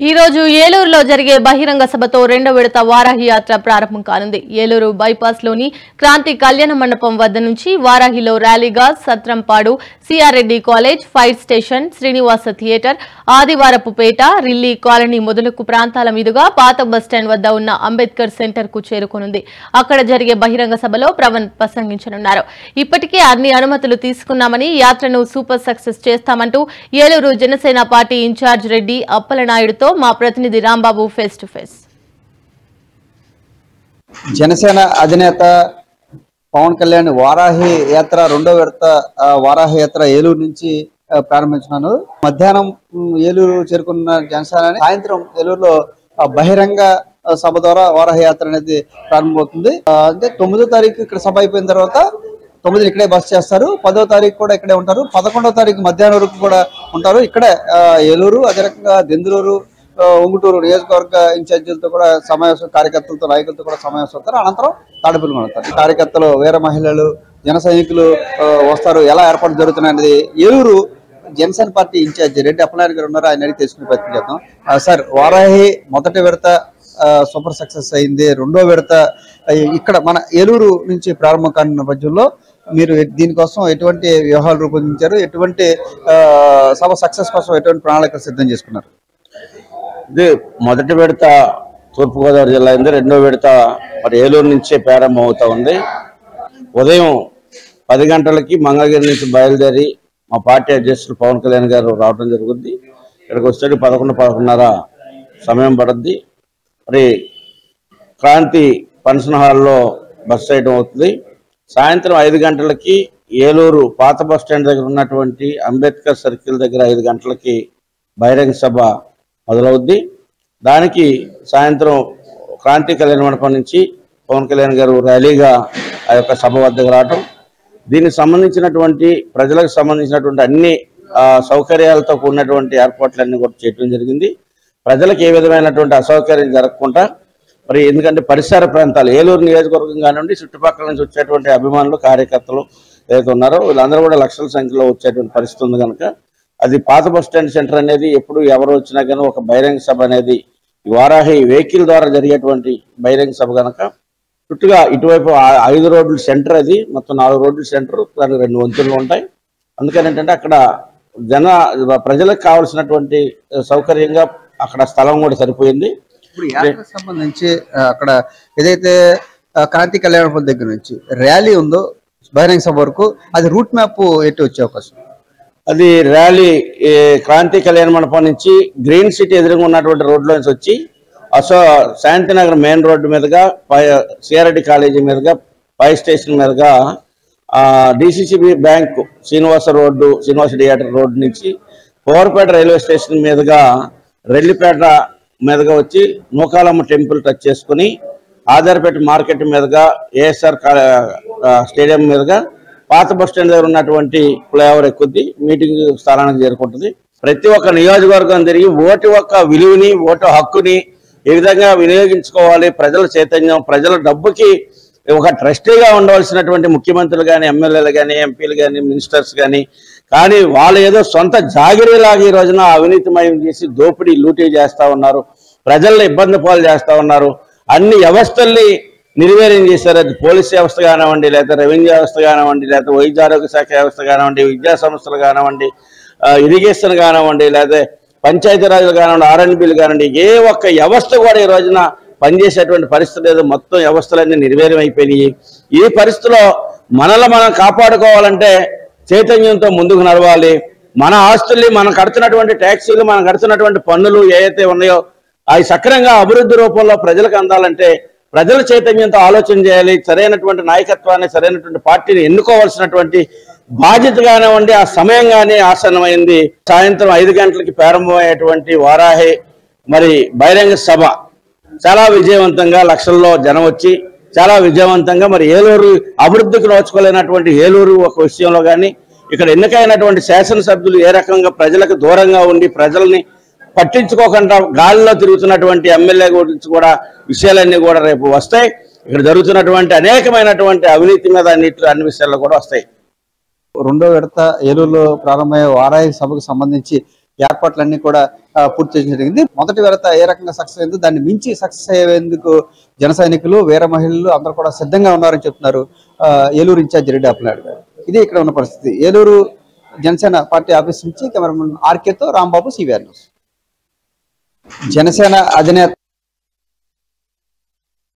ఈ రోజు ఏలూరులో జరిగే బహిరంగ సభతో రెండో విడత వారాహి యాత్ర ప్రారంభం కానుంది ఏలూరు బైపాస్ లోని క్రాంతి కళ్యాణ మండపం వద్ద నుంచి వారాహిలో ర్యాలీగా Satrampadu C R Reddy college fire station Srinivasa theatre Adivarapupeta Relli colony మొదలగు ప్రాంతాల మీదుగా పాత బస్టాండ్ వద్ద ఉన్న అంబేద్కర్ సెంటర్ కు చేరుకోనుంది అక్కడ జరిగే బహిరంగ సభలో ప్రవణ్ ప్రసంగించనున్నారు ఇప్పటికే అన్ని అనుమతులు తీసుకున్నామని యాత్రను సూపర్ సక్సెస్ చేస్తామంటూ ఏలూరు జనసేన పార్టీ ఇన్ఛార్జ్ రెడ్డి అప్పలనాయుడుతో మా ప్రతినిధి Rambabu face to face Janasena అధినేత పవన్ కళ్యాణ్ వారాహి యాత్ర రెండో విడత ఆ, వారాహి యాత్ర ఏలూరు నుంచి ఆ, ప్రారంభించున్నాను మధ్యాహ్నం ఉమ్, ఏలూరు చేరుకున్న జనసేన సాయంత్రం ఏలూరులో ఆ, బహిరంగ ఆ, సభ ద్వారా వారాహి యాత్ర అనేది ప్రారంభమవుతుంది ఆ, అంటే తొమ్మిదో తారీఖు ఇక్కడ సభ అయిపోయిన తర్వాత తొమ్మిది ఇక్కడే బస్ చేస్తారు పదో తారీఖు కూడా ఇక్కడే ఉంటారు పదకొండో తారీఖు మధ్యాహ్నం వరకు కూడా ఉంటారు ఇక్కడే ఆ, ఏలూరు అదే రకంగా దెందులూరు ఆ, ఉంగుటూరు నియోజకవర్గ ఇన్ఛార్జీలతో కూడా సమావేశం కార్యకర్తలతో నాయకులతో కూడా సమావేశం అవుతారు అనంతరం తాడపిల్లి కొడతారు ఈ కార్యకర్తలు వీర మహిళలు జన సైనికులు ఆ, వస్తారు ఎలా ఏర్పాటు జరుగుతున్నాయి అనేది ఏలూరు జనసేన పార్టీ ఇన్ఛార్జి రెడ్డి అప్పలనాయుడు గారు ఉన్నారు ఆయన అడిగి తెలుసుకునే ప్రయత్నం చేద్దాం ఆ, సార్ వారాహి మొదటి విడత ఆ, సూపర్ సక్సెస్ అయింది రెండో విడత ఆ, ఇక్కడ మన ఏలూరు నుంచి ప్రారంభం కాని నేపథ్యంలో మీరు దీనికోసం ఎటువంటి వ్యూహాలు రూపొందించారు ఎటువంటి ఆ, సభ సక్సెస్ కోసం ఎటువంటి ప్రణాళికలు సిద్ధం చేసుకున్నారు ఇది మొదటి విడత తూర్పుగోదావరి జిల్లా అయింది రెండో విడత మరి ఏలూరు నుంచే ప్రారంభం అవుతా ఉంది ఉదయం పది గంటలకి మంగళగిరి నుంచి బయలుదేరి మా పార్టీ అధ్యక్షులు పవన్ కళ్యాణ్ గారు రావడం జరుగుద్ది ఇక్కడికి వచ్చేటి పదకొండు పదకొండున్నర సమయం పడుద్ది మరి క్రాంతి ఫంక్షన్ హాల్లో బస్ చేయడం అవుతుంది సాయంత్రం ఐదు గంటలకి ఏలూరు పాత బస్ స్టాండ్ దగ్గర ఉన్నటువంటి అంబేద్కర్ సర్కిల్ దగ్గర ఐదు గంటలకి బహిరంగ సభ మొదలవుద్ది దానికి సాయంత్రం క్రాంతి కళ్యాణ మండపం నుంచి పవన్ కళ్యాణ్ గారు ర్యాలీగా ఆ యొక్క సభ వద్దకు రావటం దీనికి సంబంధించినటువంటి ప్రజలకు సంబంధించినటువంటి అన్ని ఆ, సౌకర్యాలతో కూడినటువంటి ఏర్పాట్లన్నీ కూడా చేయడం జరిగింది ప్రజలకు ఏ విధమైనటువంటి అసౌకర్యం జరగకుండా మరి ఎందుకంటే పరిసర ప్రాంతాలు ఏలూరు నియోజకవర్గం కానివ్వండి చుట్టుపక్కల నుంచి వచ్చేటువంటి అభిమానులు కార్యకర్తలు ఏదైతే ఉన్నారో వీళ్ళందరూ కూడా లక్షల సంఖ్యలో వచ్చేటువంటి పరిస్థితి ఉంది కనుక అది పాత బస్ స్టాండ్ సెంటర్ అనేది ఎప్పుడు ఎవరు వచ్చినా కానీ ఒక బహిరంగ సభ అనేది ఈ వారాహి వెహికల్ ద్వారా జరిగేటువంటి బహిరంగ సభ కనుక చుట్టుగా ఇటువైపు ఆ- ఐదు రోడ్ల సెంటర్ అది మొత్తం నాలుగు రోడ్ల సెంటర్ దానికి రెండు వంతులు ఉంటాయి అందుకని ఏంటంటే అక్కడ జన ప్రజలకు కావాల్సినటువంటి సౌకర్యంగా అక్కడ స్థలం కూడా సరిపోయింది ఇప్పుడు యాత్రకు సంబంధించి ఆ, అక్కడ ఏదైతే ఆ, క్రాంతి కళ్యాణపురం దగ్గర నుంచి ర్యాలీ ఉందో బహిరంగ సభ వరకు అది రూట్ మ్యాప్ ఎట్టి వచ్చే అవకాశం అది ర్యాలీ ఏ, క్రాంతి కళ్యాణ మండపం నుంచి గ్రీన్ సిటీ ఎదురుగా ఉన్నటువంటి రోడ్లో నుంచి వచ్చి అసో శాంతినగర్ మెయిన్ రోడ్డు మీదుగా పై సిఆర్ఐటి కాలేజీ మీదుగా ఫైర్ స్టేషన్ మీదుగా DCCB bank Srinivasa road Srinivasa theatre road నుంచి పోర్పేట రైల్వే స్టేషన్ మీదుగా రెల్లిపేట మీదుగా వచ్చి నూకాలమ్మ టెంపుల్ టచ్ చేసుకుని ఆధారపేట మార్కెట్ మీదుగా ఏఎస్ఆర్ స్టేడియం మీదుగా పాత బస్ స్టాండ్ దగ్గర ఉన్నటువంటి ఫ్లైఓవర్ ఎక్కుద్ది మీటింగ్ స్థలానికి చేరుకుంటుంది ప్రతి ఒక్క నియోజకవర్గం తిరిగి ఓటు యొక్క విలువని ఓటు హక్కుని ఏ విధంగా వినియోగించుకోవాలి ప్రజల చైతన్యం ప్రజల డబ్బుకి ఒక ట్రస్టీగా ఉండవలసినటువంటి ముఖ్యమంత్రులు కానీ ఎమ్మెల్యేలు కానీ ఎంపీలు కానీ మినిస్టర్స్ కానీ కానీ వాళ్ళు ఏదో సొంత జాగిరీలాగా ఈ రోజున అవినీతిమయం చేసి దోపిడీ లూటీ చేస్తా ఉన్నారు ప్రజల్ని ఇబ్బంది పాలు చేస్తా ఉన్నారు అన్ని వ్యవస్థల్ని నిర్వీర్యం చేశారు అది పోలీస్ వ్యవస్థ కానివ్వండి లేదా రెవెన్యూ వ్యవస్థ కానివ్వండి లేదా వైద్య ఆరోగ్య శాఖ వ్యవస్థ కానివ్వండి విద్యా సంస్థలు కానివ్వండి ఆ, ఇరిగేషన్ కానివ్వండి లేదా పంచాయతీరాజులు కానివ్వండి ఆర్ఎన్బిలు కానివ్వండి ఏ ఒక్క వ్యవస్థ కూడా ఈ రోజున పనిచేసేటువంటి పరిస్థితి లేదు మొత్తం వ్యవస్థలన్నీ నిర్వీర్యం అయిపోయినాయి ఈ పరిస్థితిలో మనల్ని మనం కాపాడుకోవాలంటే చైతన్యంతో ముందుకు నడవాలి మన ఆస్తుల్ని మనం కడుతున్నటువంటి ట్యాక్సీలు మనం కడుతున్నటువంటి పన్నులు ఏవైతే ఉన్నాయో అవి సక్రమంగా అభివృద్ధి రూపంలో ప్రజలకు అందాలంటే ప్రజల చైతన్యంతో ఆలోచన చేయాలి సరైనటువంటి నాయకత్వాన్ని సరైనటువంటి పార్టీని ఎన్నుకోవాల్సినటువంటి బాధ్యత కానివ్వండి ఆ సమయం కానీ ఆసన్నమైంది సాయంత్రం ఐదు గంటలకి ప్రారంభమయ్యేటువంటి వారాహి మరి బహిరంగ సభ చాలా విజయవంతంగా లక్షల్లో జనం వచ్చి చాలా విజయవంతంగా మరి ఏలూరు అభివృద్ధికి నోచుకోలేనటువంటి ఏలూరు ఒక విషయంలో కానీ ఇక్కడ ఎన్నికైనటువంటి శాసనసభ్యులు ఏ రకంగా ప్రజలకు దూరంగా ఉండి ప్రజల్ని పట్టించుకోకుండా గాలిలో తిరుగుతున్నటువంటి ఎమ్మెల్యే గురించి కూడా విషయాలన్నీ కూడా రేపు వస్తాయి ఇక్కడ జరుగుతున్నటువంటి అనేకమైనటువంటి అవినీతి మీద అన్నిటి అన్ని విషయాల్లో కూడా వస్తాయి రెండో విడత ఏలూరులో ప్రారంభమయ్యే వారాహి సభకు సంబంధించి ఏర్పాట్లన్నీ కూడా ఆ, పూర్తి చేయడం జరిగింది మొదటి విడత ఏ రకంగా సక్సెస్ అయిందో దాన్ని మించి సక్సెస్ అయ్యేందుకు జన సైనికులు వీర మహిళలు అందరూ కూడా సిద్ధంగా ఉన్నారని చెప్తున్నారు ఆ, ఏలూరు ఇన్ఛార్జ్ రెడ్డి అప్పనాయుడు గారు ఇది ఇక్కడ ఉన్న పరిస్థితి ఏలూరు జనసేన పార్టీ ఆఫీస్ నుంచి కెమెరామెన్ ఆర్కేతో రాంబాబు సివిఆర్ న్యూస్ జనసేన అధినేత